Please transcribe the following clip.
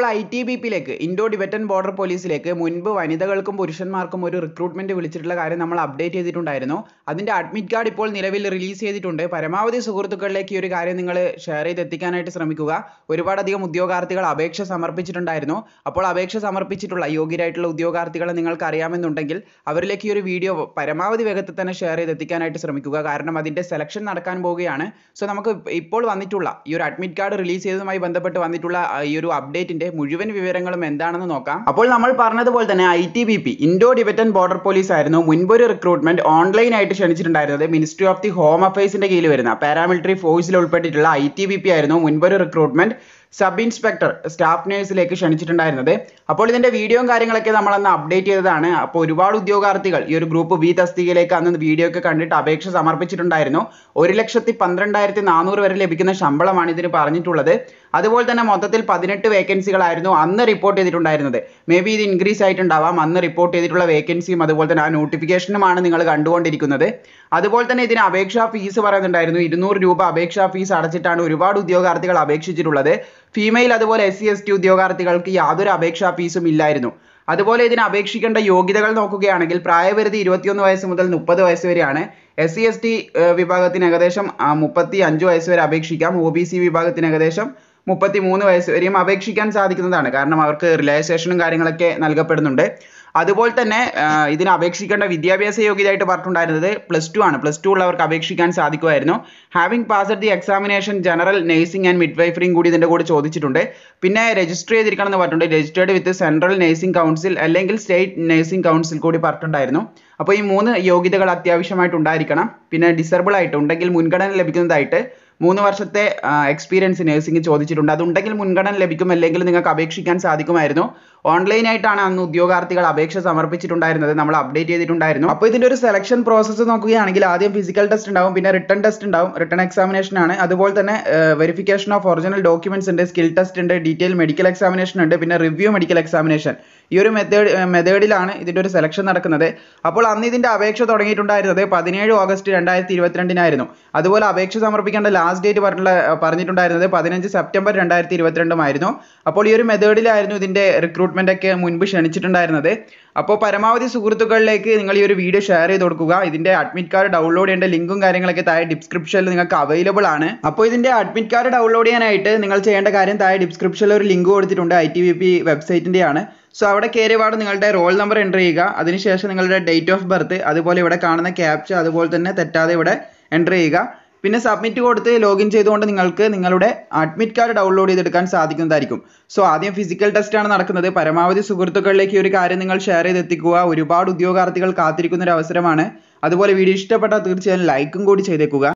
I T B പിയിലേക്ക് Indo Tibetan border പോലീസിലേക്ക് മുൻപ് വനിതകൾക്കും പുരുഷന്മാർക്കും ഒരു റിക്രൂട്ട്മെന്റ് വിളിച്ചിട്ടുള്ള കാര്യം നമ്മൾ അപ്ഡേറ്റ് ചെയ്തിട്ടുണ്ടായിരുന്നു അതിന്റെ അഡ്മിറ്റ് കാർഡ് ഇപ്പോൾ നിലവിൽ റിലീസ് ചെയ്തിട്ടുണ്ട് പരമാവധി സുഹൃത്തുക്കളിലേക്ക് ഈ ഒരു കാര്യം നിങ്ങൾ ഷെയർ ചെയ്ത് എത്തിക്കാനായിട്ട് ശ്രമിക്കുക ഒരുപാടധികം ഉദ്യോഗാർത്ഥികൾ അപേക്ഷ സമർപ്പിച്ചിട്ടുണ്ടായിരുന്നു അപ്പോൾ അപേക്ഷ സമർപ്പിച്ചിട്ടുള്ള യോഗ്യരായിട്ടുള്ള ഉദ്യോഗാർത്ഥികളെ നിങ്ങൾക്ക് അറിയാമെന്നുണ്ടെങ്കിൽ അവരിലേക്ക് ഈ ഒരു വീഡിയോ പരമാവധി വേഗത്തിൽ തന്നെ ഷെയർ ചെയ്ത് എത്തിക്കാനായിട്ട് ശ്രമിക്കുക കാരണം അതിന്റെ സെലക്ഷൻ നടക്കാൻ പോവുകയാണ് സോ നമുക്ക് ഇപ്പോൾ വന്നിട്ടുള്ള ഈ ഒരു അഡ്മിറ്റ് കാർഡ് റിലീസ് ചെയ്തതുമായി ബന്ധപ്പെട്ട് വന്നിട്ടുള്ള ആ, ഈ ഒരു അപ്ഡേറ്റിന്റെ മുഴുവൻ വിവരങ്ങളും എന്താണെന്ന് നോക്കാം അപ്പോൾ നമ്മൾ പറഞ്ഞതുപോലെ തന്നെ I T B P Indo Tibetan border police ആയിരുന്നു മുൻപൊരു റിക്രൂട്ട്മെന്റ് ഓൺലൈൻ ആയിട്ട് ക്ഷണിച്ചിട്ടുണ്ടായിരുന്നത് മിനിസ്ട്രി ഓഫ് ദി ഹോം അഫയേഴ്സിന്റെ കീഴിൽ വരുന്ന പാരാമിലിറ്ററി ഫോഴ്സിൽ ഉൾപ്പെട്ടിട്ടുള്ള ഐ ടി ബി പി ആയിരുന്നു മുൻപൊരു റിക്രൂട്ട്മെന്റ് സബ് ഇൻസ്പെക്ടർ സ്റ്റാഫ് നേഴ്സിലേക്ക് ക്ഷണിച്ചിട്ടുണ്ടായിരുന്നത് അപ്പോൾ ഇതിന്റെ വീഡിയോയും കാര്യങ്ങളൊക്കെ നമ്മൾ അന്ന് അപ്ഡേറ്റ് ചെയ്തതാണ് അപ്പോൾ ഒരുപാട് ഉദ്യോഗാർത്ഥികൾ ഈ ഒരു ഗ്രൂപ്പ് ബി തസ്തികയിലേക്ക് അന്ന് വീഡിയോ ഒക്കെ കണ്ടിട്ട് അപേക്ഷ സമർപ്പിച്ചിട്ടുണ്ടായിരുന്നു ഒരു ലക്ഷത്തി പന്ത്രണ്ടായിരത്തി നാനൂറ് വരെ ലഭിക്കുന്ന ശമ്പളമാണ് ഇതിന് പറഞ്ഞിട്ടുള്ളത് അതുപോലെ തന്നെ മൊത്തത്തിൽ പതിനെട്ട് വേക്കൻസികളായിരുന്നു അന്ന് റിപ്പോർട്ട് ചെയ്തിട്ടുണ്ടായിരുന്നത് മേ ബി ഇത് ഇൻക്രീസ് ആയിട്ടുണ്ടാവാം അന്ന് റിപ്പോർട്ട് ചെയ്തിട്ടുള്ള വേക്കൻസിയും അതുപോലെ തന്നെ ആ നോട്ടിഫിക്കേഷനുമാണ് നിങ്ങൾ കണ്ടുകൊണ്ടിരിക്കുന്നത് അതുപോലെ തന്നെ ഇതിന് അപേക്ഷാ ഫീസ് പറയുന്നുണ്ടായിരുന്നു ഇരുന്നൂറ് രൂപ അപേക്ഷാ ഫീസ് അടച്ചിട്ടാണ് ഒരുപാട് ഉദ്യോഗാർത്ഥികൾ അപേക്ഷിച്ചിട്ടുള്ളത് ഫീമെയിൽ അതുപോലെ എസ് സി എസ് ടി ഉദ്യോഗാർത്ഥികൾക്ക് യാതൊരു അപേക്ഷാ ഫീസും ഇല്ലായിരുന്നു അതുപോലെ ഇതിന് അപേക്ഷിക്കേണ്ട യോഗ്യതകൾ നോക്കുകയാണെങ്കിൽ പ്രായപരിധി ഇരുപത്തിയൊന്ന് വയസ്സ് മുതൽ മുപ്പത് വയസ്സ് വരെയാണ് എസ് സി എസ് ടി വിഭാഗത്തിന് ഏകദേശം ആ, മുപ്പത്തി അഞ്ച് വയസ്സ് വരെ അപേക്ഷിക്കാം ഒ ബി സി വിഭാഗത്തിന് ഏകദേശം മുപ്പത്തി മൂന്ന് വയസ്സ് വരെയും അപേക്ഷിക്കാൻ സാധിക്കുന്നതാണ് കാരണം അവർക്ക് റിലാക്സേഷനും കാര്യങ്ങളൊക്കെ നൽകപ്പെടുന്നുണ്ട് അതുപോലെ തന്നെ ആ, ഇതിന് അപേക്ഷിക്കേണ്ട വിദ്യാഭ്യാസ യോഗ്യതയായിട്ട് പറഞ്ഞിട്ടുണ്ടായിരുന്നത് പ്ലസ് ടു ആണ് പ്ലസ് ടു ഉള്ളവർക്ക് അപേക്ഷിക്കാൻ സാധിക്കുമായിരുന്നു having passed the examination general nursing and മിഡ്വൈഫറിയും കൂടി ഇതിന്റെ കൂടെ ചോദിച്ചിട്ടുണ്ട് പിന്നെ രജിസ്റ്റർ ചെയ്തിരിക്കണം എന്ന് പറഞ്ഞിട്ടുണ്ട് registered with central nursing council അല്ലെങ്കിൽ സ്റ്റേറ്റ് നഴ്സിംഗ് കൗൺസിൽ കൂടി പറഞ്ഞിട്ടുണ്ടായിരുന്നു അപ്പോൾ ഈ മൂന്ന് യോഗ്യതകൾ അത്യാവശ്യമായിട്ട് ഉണ്ടായിരിക്കണം പിന്നെ ഡിസേബിൾ ആയിട്ട് ഉണ്ടെങ്കിൽ മുൻഗണന ലഭിക്കുന്നതായിട്ട് മൂന്ന് വർഷത്തെ എക്സ്പീരിയൻസ് നഴ്സിംഗ് ചോദിച്ചിട്ടുണ്ട് അതുണ്ടെങ്കിൽ മുൻഗണന ലഭിക്കും അല്ലെങ്കിൽ നിങ്ങൾക്ക് അപേക്ഷിക്കാൻ സാധിക്കുമായിരുന്നു ഓൺലൈൻ ആയിട്ടാണ് അന്ന് ഉദ്യോഗാർത്ഥികൾ അപേക്ഷ സമർപ്പിച്ചിട്ടുണ്ടായിരുന്നത് നമ്മൾ അപ്ഡേറ്റ് ചെയ്തിട്ടുണ്ടായിരുന്നു അപ്പോൾ ഇതിന്റെ ഒരു സെലക്ഷൻ പ്രോസസ്സ് നോക്കുകയാണെങ്കിൽ ആദ്യം ഫിസിക്കൽ ടെസ്റ്റ് ഉണ്ടാവും പിന്നെ റിട്ടേൺ ടെസ്റ്റ് ഉണ്ടാവും റിട്ടേൺ എക്സാമിനേഷൻ ആണ് അതുപോലെ തന്നെ വെരിഫിക്കേഷൻ ഓഫ് ഒറിജിനൽ ഡോക്യുമെന്റ്സ് ഉണ്ട് സ്കിൽ ടെസ്റ്റ് ഉണ്ട് ഡീറ്റെയിൽ മെഡിക്കൽ എക്സാമിനേഷൻ ഉണ്ട് പിന്നെ റിവ്യൂ മെഡിക്കൽ എക്സാമിനേഷൻ ഈ ഒരു മെത്തേഡ് മെത്തേഡിലാണ് ഇതിന്റെ ഒരു സെലക്ഷൻ നടക്കുന്നത് അപ്പോൾ അന്ന് ഇതിന്റെ അപേക്ഷ തുടങ്ങിയിട്ടുണ്ടായിരുന്നത് പതിനേഴ് ഓഗസ്റ്റ് രണ്ടായിരത്തി ഇരുപത്തിരണ്ടിനായിരുന്നു അതുപോലെ അപേക്ഷ സമർപ്പിക്കേണ്ട ലാസ്റ്റ് ഡേറ്റ് പറഞ്ഞിട്ടുള്ള പറഞ്ഞിട്ടുണ്ടായിരുന്നത് പതിനഞ്ച് സെപ്റ്റംബർ രണ്ടായിരത്തി ഇരുപത്തിരണ്ടുമായിരുന്നു അപ്പോൾ ഈ ഒരു മെത്തേഡിലായിരുന്നു ഇതിന്റെ റിക്രൂട്ട്മെന്റ് ഒക്കെ മുൻപ് ക്ഷണിച്ചിട്ടുണ്ടായിരുന്നത് അപ്പോൾ പരമാവധി സുഹൃത്തുക്കളിലേക്ക് നിങ്ങൾ ഈ ഒരു വീഡിയോ ഷെയർ ചെയ്ത് കൊടുക്കുക ഇതിന്റെ അഡ്മിറ്റ് കാർഡ് ഡൗൺലോഡ് ചെയ്യേണ്ട ലിങ്കും കാര്യങ്ങളൊക്കെ താഴെ ഡിസ്ക്രിപ്ഷനിൽ നിങ്ങൾക്ക് അവൈലബിൾ ആണ് അപ്പോൾ ഇതിന്റെ അഡ്മിറ്റ് കാർഡ് ഡൗൺലോഡ് ചെയ്യാനായിട്ട് നിങ്ങൾ ചെയ്യേണ്ട കാര്യം താഴെ ഡിസ്ക്രിപ്ഷനിൽ ഒരു ലിങ്ക് കൊടുത്തിട്ടുണ്ട് ഐ ടി വി പി വെബ്സൈറ്റിന്റെ ആണ് സോ അവിടെ കയറിയപാട് നിങ്ങളുടെ റോൾ നമ്പർ എൻ്റർ ചെയ്യുക അതിനുശേഷം നിങ്ങളുടെ ഡേറ്റ് ഓഫ് ബർത്ത് അതുപോലെ ഇവിടെ കാണുന്ന ക്യാപ്ച അതുപോലെ തന്നെ തെറ്റാതെ ഇവിടെ എൻ്റർ ചെയ്യുക പിന്നെ സബ്മിറ്റ് കൊടുത്ത് ലോഗിൻ ചെയ്തുകൊണ്ട് നിങ്ങൾക്ക് നിങ്ങളുടെ അഡ്മിറ്റ് കാർഡ് ഡൗൺലോഡ് ചെയ്തെടുക്കാൻ സാധിക്കുന്നതായിരിക്കും സോ ആദ്യം ഫിസിക്കൽ ടെസ്റ്റ് ആണ് നടക്കുന്നത് പരമാവധി സുഹൃത്തുക്കളിലേക്ക് ഈ ഒരു കാര്യം നിങ്ങൾ ഷെയർ ചെയ്ത് എത്തിക്കുക ഒരുപാട് ഉദ്യോഗാർത്ഥികൾ കാത്തിരിക്കുന്ന ഒരു അവസരമാണ് അതുപോലെ വീഡിയോ ഇഷ്ടപ്പെട്ടാൽ തീർച്ചയായും ലൈക്കും കൂടി ചെയ്തേക്കുക